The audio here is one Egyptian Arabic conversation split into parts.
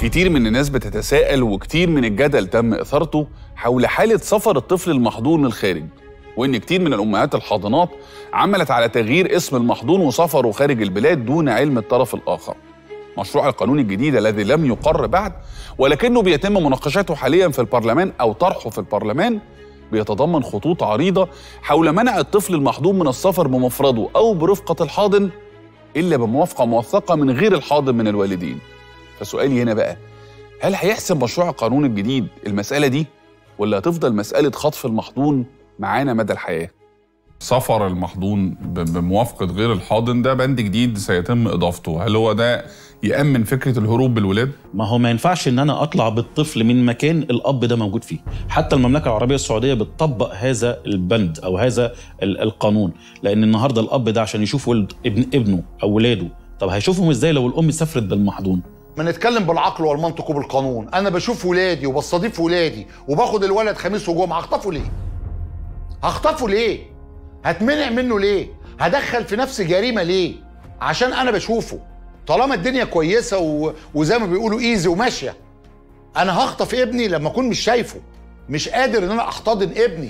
كتير من الناس بتتساءل وكتير من الجدل تم إثارته حول حالة سفر الطفل المحظون للخارج وإن كتير من الأمهات الحاضنات عملت على تغيير اسم المحظون وسفره خارج البلاد دون علم الطرف الآخر مشروع القانون الجديد الذي لم يقر بعد ولكنه بيتم مناقشته حاليا في البرلمان أو طرحه في البرلمان بيتضمن خطوط عريضة حول منع الطفل المحظوظ من السفر بمفرده أو برفقة الحاضن إلا بموافقة موثقة من غير الحاضن من الوالدين فسؤالي هنا بقى هل هيحسم مشروع القانون الجديد المسألة دي ولا هتفضل مسألة خطف المحظون معانا مدى الحياة؟ سفر المحظون ب- بموافقة غير الحاضن ده بند جديد سيتم إضافته هل هو ده يأمن فكرة الهروب بالولاد؟ ما هو ما ينفعش ان انا اطلع بالطفل من مكان الاب ده موجود فيه حتى المملكه العربيه السعوديه بتطبق هذا البند او هذا ال- القانون لان النهارده الاب ده عشان يشوف ولد ابن ابنه او ولاده طب هيشوفهم ازاي لو الام سافرت بالمحضون ما نتكلم بالعقل والمنطق وبالقانون انا بشوف ولادي وبستضيف ولادي وباخد الولد خميس وجمعه هخطفه ليه هخطفه ليه هتمنع منه ليه هدخل في نفسي جريمه ليه عشان انا بشوفه طالما الدنيا كويسه و... وزي ما بيقولوا ايزي وماشيه انا هخطف ابني لما اكون مش شايفه مش قادر ان انا احتضن ابني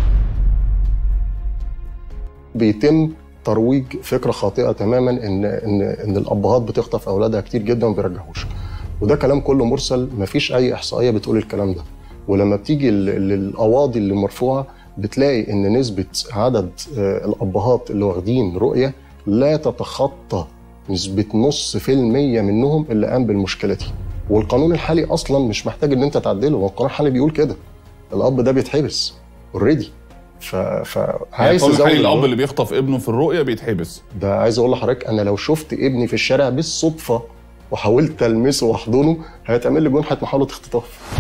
بيتم ترويج فكره خاطئه تماما ان ان ان الابهات بتخطف اولادها كتير جدا وما بيرجعوش وده كلام كله مرسل مفيش اي احصائيه بتقول الكلام ده ولما بتيجي ال- للقواضي اللي مرفوعه بتلاقي ان نسبه عدد آه، الابهات اللي واخدين رؤيه لا تتخطى نسبه نص في المية منهم اللي قام بالمشكله دي والقانون الحالي اصلا مش محتاج ان انت تعدله هو القانون الحالي بيقول كده الاب ده بيتحبس اوريدي ف... فعايز يعني تزود الحالي الأب الوعي. اللي بيخطف ابنه في الرؤية بيتحبس ده عايز اقول لحضرتك انا لو شفت ابني في الشارع بالصدفه وحاولت المسه واحضنه هيتعمل لي جنحه محاوله اختطاف